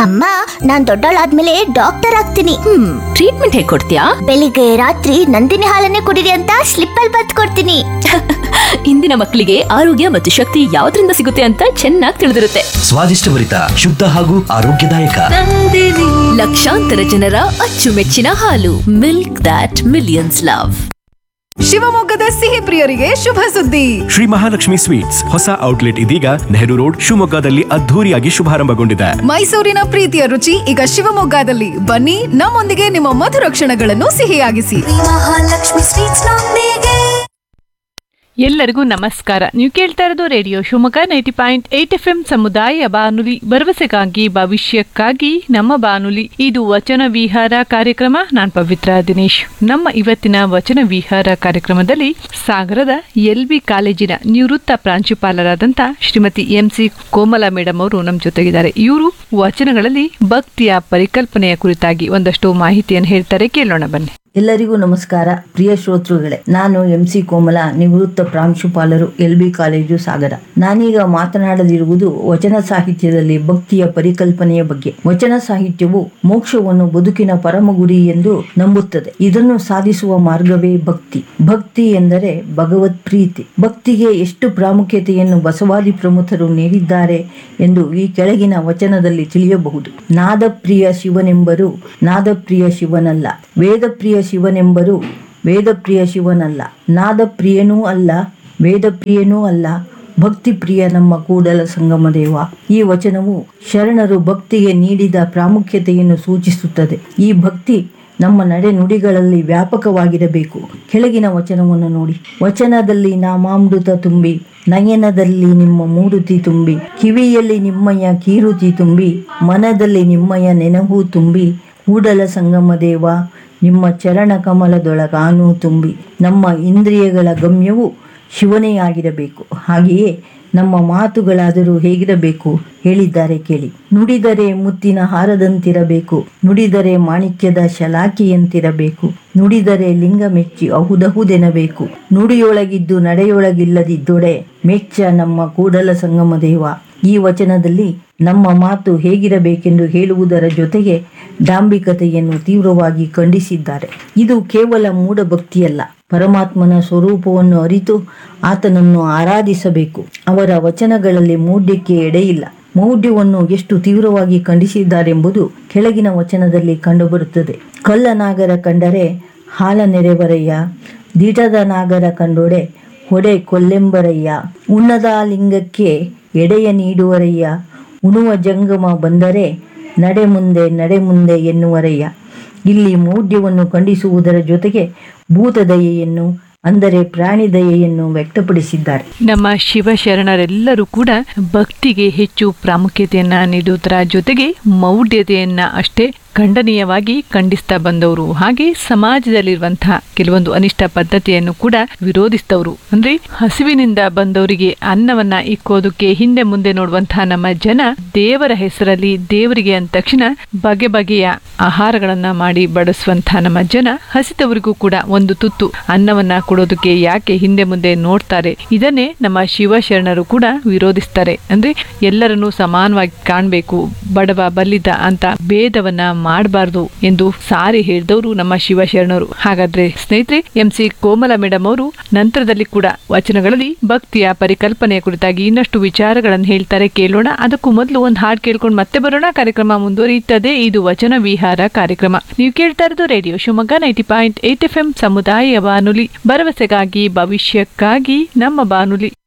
ಅಮ್ಮ ನಾನ್ ದೊಡ್ಡವಳಾದ್ಮೇಲೆ ಡಾಕ್ಟರ್ ಆಗ್ತೀನಿ ಹ್ಮ್ ಟ್ರೀಟ್ಮೆಂಟ್ ಹೇಗ್ ಕೊಡ್ತೀಯಾ ಬೆಳಿಗ್ಗೆ ರಾತ್ರಿ ನಂದಿನಿ ಹಾಲನ್ನೇ ಕುಡಿರಿ ಅಂತ ಸ್ಲಿಪ್ ಅಲ್ಲಿ ಬತ್ ಕೊಡ್ತೀನಿ ಇಂದಿನ ಮಕ್ಕಳಿಗೆ ಆರೋಗ್ಯ ಮತ್ತು ಶಕ್ತಿ ಯಾವ್ದ್ರಿಂದ ಸಿಗುತ್ತೆ ಅಂತ ಚೆನ್ನಾಗಿ ತಿಳಿದಿರುತ್ತೆ ಸ್ವಾದಿಷ್ಟಭರಿತ ಶುದ್ಧ ಹಾಗೂ ಆರೋಗ್ಯದಾಯಕ ಲಕ್ಷಾಂತರ ಜನರ ಅಚ್ಚುಮೆಚ್ಚಿನ ಹಾಲು ಮಿಲ್ಕ್ ದಾಟ್ ಮಿಲಿಯನ್ಸ್ ಲವ್ ಶಿವಮೊಗ್ಗದ ಸಿಹಿ ಪ್ರಿಯರಿಗೆ ಶುಭ ಸುದ್ದಿ ಶ್ರೀ ಮಹಾಲಕ್ಷ್ಮಿ ಸ್ವೀಟ್ಸ್ ಹೊಸ ಔಟ್ಲೆಟ್ ಇದೀಗ ನೆಹರು ರೋಡ್ ಶಿವಮೊಗ್ಗದಲ್ಲಿ ಅದ್ಧೂರಿಯಾಗಿ ಶುಭಾರಂಭಗೊಂಡಿದೆ ಮೈಸೂರಿನ ಪ್ರೀತಿಯ ರುಚಿ ಈಗ ಶಿವಮೊಗ್ಗದಲ್ಲಿ ಬನ್ನಿ ನಮ್ಮೊಂದಿಗೆ ನಿಮ್ಮ ಮಧುರ ಕ್ಷಣಗಳನ್ನು ಸಿಹಿಯಾಗಿಸಿ ಎಲ್ಲರಿಗೂ ನಮಸ್ಕಾರ ನೀವು ಕೇಳ್ತಾ ಇರೋದು radio Shivamogga ninety point eight F M ಸಮುದಾಯ ಬಾನುಲಿ ಭರವಸೆಗಾಗಿ ಭವಿಷ್ಯಕ್ಕಾಗಿ ನಮ್ಮ ಬಾನುಲಿ ಇದು ವಚನ ವಿಹಾರ ಕಾರ್ಯಕ್ರಮ ನಾನ್ ಪವಿತ್ರ ದಿನೇಶ್ ನಮ್ಮ ಇವತ್ತಿನ ವಚನ ವಿಹಾರ ಕಾರ್ಯಕ್ರಮದಲ್ಲಿ ಸಾಗರದ ಎಲ್ ಬಿ ಕಾಲೇಜಿನ ನಿವೃತ್ತ ಪ್ರಾಂಶುಪಾಲರಾದಂಥ Shrimati M C Komala madam ಅವರು ನಮ್ಮ ಜೊತೆಗಿದ್ದಾರೆ ಇವರು ವಚನಗಳಲ್ಲಿ ಭಕ್ತಿಯ ಪರಿಕಲ್ಪನೆಯ ಕುರಿತಾಗಿ ಒಂದಷ್ಟು ಮಾಹಿತಿಯನ್ನು ಹೇಳ್ತಾರೆ ಕೇಳೋಣ ಬನ್ನಿ ಎಲ್ಲರಿಗೂ ನಮಸ್ಕಾರ ಪ್ರಿಯ ಶ್ರೋತೃಗಳೇ ನಾನು ಎಂ ಸಿ ಕೋಮಲ ನಿವೃತ್ತ ಪ್ರಾಂಶುಪಾಲರು ಎಲ್ ಬಿ ಕಾಲೇಜು ಸಾಗರ ನಾನೀಗ ಮಾತನಾಡದಿರುವುದು ವಚನ ಸಾಹಿತ್ಯದಲ್ಲಿ ಭಕ್ತಿಯ ಪರಿಕಲ್ಪನೆಯ ಬಗ್ಗೆ ವಚನ ಸಾಹಿತ್ಯವು ಮೋಕ್ಷವನ್ನು ಬದುಕಿನ ಪರಮ ಗುರಿ ಎಂದು ನಂಬುತ್ತದೆ ಇದನ್ನು ಸಾಧಿಸುವ ಮಾರ್ಗವೇ ಭಕ್ತಿ ಭಕ್ತಿ ಎಂದರೆ ಭಗವತ್ ಪ್ರೀತಿ ಭಕ್ತಿಗೆ ಎಷ್ಟು ಪ್ರಾಮುಖ್ಯತೆಯನ್ನು ಬಸವಾದಿ ಪ್ರಮುಖರು ನೀಡಿದ್ದಾರೆ ಎಂದು ಈ ಕೆಳಗಿನ ವಚನದಲ್ಲಿ ತಿಳಿಯಬಹುದು ನಾದಪ್ರಿಯ ಶಿವನೆಂಬರು ನಾದಪ್ರಿಯ ಶಿವನಲ್ಲ ವೇದಪ್ರಿಯ ಶಿವನೆಂಬರು ವೇದಪ್ರಿಯ ಶಿವನಲ್ಲ ನಾದಪ್ರಿಯನೂ ಅಲ್ಲ ವೇದಪ್ರಿಯನೂ ಅಲ್ಲ ಭಕ್ತಿ ಪ್ರಿಯ ನಮ್ಮ ಕೂಡಲ ಸಂಗಮ ದೇವ ಈ ವಚನವು ಶರಣರು ಭಕ್ತಿಗೆ ನೀಡಿದ ಪ್ರಾಮುಖ್ಯತೆಯನ್ನು ಸೂಚಿಸುತ್ತದೆ ಈ ಭಕ್ತಿ ನಮ್ಮ ನಡೆ ನುಡಿಗಳಲ್ಲಿ ವ್ಯಾಪಕವಾಗಿರಬೇಕು ಕೆಳಗಿನ ವಚನವನ್ನು ನೋಡಿ ವಚನದಲ್ಲಿ ನಾಮಾಮೃತ ತುಂಬಿ ನಯನದಲ್ಲಿ ನಿಮ್ಮ ಮೂರುತಿ ತುಂಬಿ ಕಿವಿಯಲ್ಲಿ ನಿಮ್ಮಯ ಕೀರುತಿ ತುಂಬಿ ಮನದಲ್ಲಿ ನಿಮ್ಮಯ ನೆನಹು ತುಂಬಿ ಕೂಡಲ ಸಂಗಮ ದೇವ ನಿಮ್ಮ ಚರಣ ಕಮಲದೊಳಗಾನು ತುಂಬಿ ನಮ್ಮ ಇಂದ್ರಿಯಗಳ ಗಮ್ಯವು ಶಿವನೇ ಆಗಿರಬೇಕು ಹಾಗೆಯೇ ನಮ್ಮ ಮಾತುಗಳಾದರೂ ಹೇಗಿರಬೇಕು ಹೇಳಿದ್ದಾರೆ ಕೇಳಿ ನುಡಿದರೆ ಮುತ್ತಿನ ಹಾರದಂತಿರಬೇಕು ನುಡಿದರೆ ಮಾಣಿಕ್ಯದ ಶಲಾಕಿಯಂತಿರಬೇಕು ನುಡಿದರೆ ಲಿಂಗ ಮೆಚ್ಚಿ ಅಹುದಹುದೆನಬೇಕು ನುಡಿಯೊಳಗಿದ್ದು ನಡೆಯೊಳಗಿಲ್ಲದಿದ್ದೊಡೆ ಮೆಚ್ಚ ನಮ್ಮ ಕೂಡಲ ಸಂಗಮ ದೇವ ಈ ವಚನದಲ್ಲಿ ನಮ್ಮ ಮಾತು ಹೇಗಿರಬೇಕೆಂದು ಹೇಳುವುದರ ಜೊತೆಗೆ ಡಾಂಬಿಕತೆಯನ್ನು ತೀವ್ರವಾಗಿ ಖಂಡಿಸಿದ್ದಾರೆ ಇದು ಕೇವಲ ಮೂಢಭಕ್ತಿಯಲ್ಲ ಪರಮಾತ್ಮನ ಸ್ವರೂಪವನ್ನು ಅರಿತು ಆತನನ್ನು ಆರಾಧಿಸಬೇಕು ಅವರ ವಚನಗಳಲ್ಲಿ ಮೂಢ್ಯಕ್ಕೆ ಎಡೆಯಿಲ್ಲ ಮೌಢ್ಯವನ್ನು ಎಷ್ಟು ತೀವ್ರವಾಗಿ ಖಂಡಿಸಿದ್ದಾರೆಂಬುದು ಕೆಳಗಿನ ವಚನದಲ್ಲಿ ಕಂಡುಬರುತ್ತದೆ ಕಳ್ಳ ನಾಗರ ಕಂಡರೆ ಹಾಲ ನೆರೆವರಯ್ಯ ದಿಟದ ನಾಗರ ಕಂಡೊಡೆ ಹೊಡೆ ಕೊಲ್ಲೆಂಬರಯ್ಯ ಉನ್ನದ ಲಿಂಗಕ್ಕೆ ಎಡೆಯ ನೀಡುವರಯ್ಯ ಉಣುವ ಜಂಗಮ ಬಂದರೆ ನಡೆ ಮುಂದೆ ನಡೆ ಮುಂದೆ ಎನ್ನುವರಯ್ಯ ಇಲ್ಲಿ ಮೌಢ್ಯವನ್ನು ಖಂಡಿಸುವುದರ ಜೊತೆಗೆ ಭೂತದಯೆಯನ್ನು ಅಂದರೆ ಪ್ರಾಣಿ ದಯೆಯನ್ನು ವ್ಯಕ್ತಪಡಿಸಿದ್ದಾರೆ ನಮ್ಮ ಶಿವಶರಣರೆಲ್ಲರೂ ಕೂಡ ಭಕ್ತಿಗೆ ಹೆಚ್ಚು ಪ್ರಾಮುಖ್ಯತೆಯನ್ನ ನೀಡುವುದರ ಜೊತೆಗೆ ಮೌಢ್ಯತೆಯನ್ನ ಅಷ್ಟೇ ಖಂಡನೀಯವಾಗಿ ಖಂಡಿಸ್ತಾ ಬಂದವರು ಹಾಗೆ ಸಮಾಜದಲ್ಲಿರುವಂತಹ ಕೆಲವೊಂದು ಅನಿಷ್ಟ ಪದ್ಧತಿಯನ್ನು ಕೂಡ ವಿರೋಧಿಸಿದವರು ಅಂದ್ರೆ ಹಸಿವಿನಿಂದ ಬಂದವರಿಗೆ ಅನ್ನವನ್ನ ಇಕ್ಕೋದಕ್ಕೆ ಹಿಂದೆ ಮುಂದೆ ನೋಡುವಂತಹ ನಮ್ಮ ಜನ ದೇವರ ಹೆಸರಲ್ಲಿ ದೇವರಿಗೆ ಅಂದ ತಕ್ಷಣ ಬಗೆ ಬಗೆಯ ಆಹಾರಗಳನ್ನ ಮಾಡಿ ಬಡಿಸುವಂತಹ ನಮ್ಮ ಜನ ಹಸಿದವರಿಗೂ ಕೂಡ ಒಂದು ತುತ್ತು ಅನ್ನವನ್ನ ಕೊಡೋದಕ್ಕೆ ಯಾಕೆ ಹಿಂದೆ ಮುಂದೆ ನೋಡ್ತಾರೆ ಇದನ್ನೇ ನಮ್ಮ ಶಿವಶರಣರು ಕೂಡ ವಿರೋಧಿಸ್ತಾರೆ ಅಂದ್ರೆ ಎಲ್ಲರನ್ನೂ ಸಮಾನವಾಗಿ ಕಾಣಬೇಕು ಬಡವ ಬಲ್ಲಿದ ಅಂತ ಭೇದವನ್ನ ಮಾಡಬಾರ್ದು ಎಂದು ಸಾರಿ ಹೇಳಿದವರು ನಮ್ಮ ಶಿವಶರಣರು ಹಾಗಾದ್ರೆ ಸ್ನೇಹಿತರೆ ಎಂ ಸಿ ಕೋಮಲ ಮೇಡಮ್ ಅವರು ನಂತರದಲ್ಲಿ ಕೂಡ ವಚನಗಳಲ್ಲಿ ಭಕ್ತಿಯ ಪರಿಕಲ್ಪನೆಯ ಕುರಿತಾಗಿ ಇನ್ನಷ್ಟು ವಿಚಾರಗಳನ್ನು ಹೇಳ್ತಾರೆ ಕೇಳೋಣ ಅದಕ್ಕೂ ಮೊದಲು ಒಂದು ಹಾಡು ಕೇಳ್ಕೊಂಡು ಮತ್ತೆ ಬರೋಣ ಕಾರ್ಯಕ್ರಮ ಮುಂದುವರಿಯುತ್ತದೆ ಇದು ವಚನ ವಿಹಾರ ಕಾರ್ಯಕ್ರಮ ನೀವು ಕೇಳ್ತಾ ಇರೋದು radio Shivamogga ninety point eight F M ಸಮುದಾಯ ಬಾನುಲಿ ಭರವಸೆಗಾಗಿ ಭವಿಷ್ಯಕ್ಕಾಗಿ ನಮ್ಮ ಬಾನುಲಿ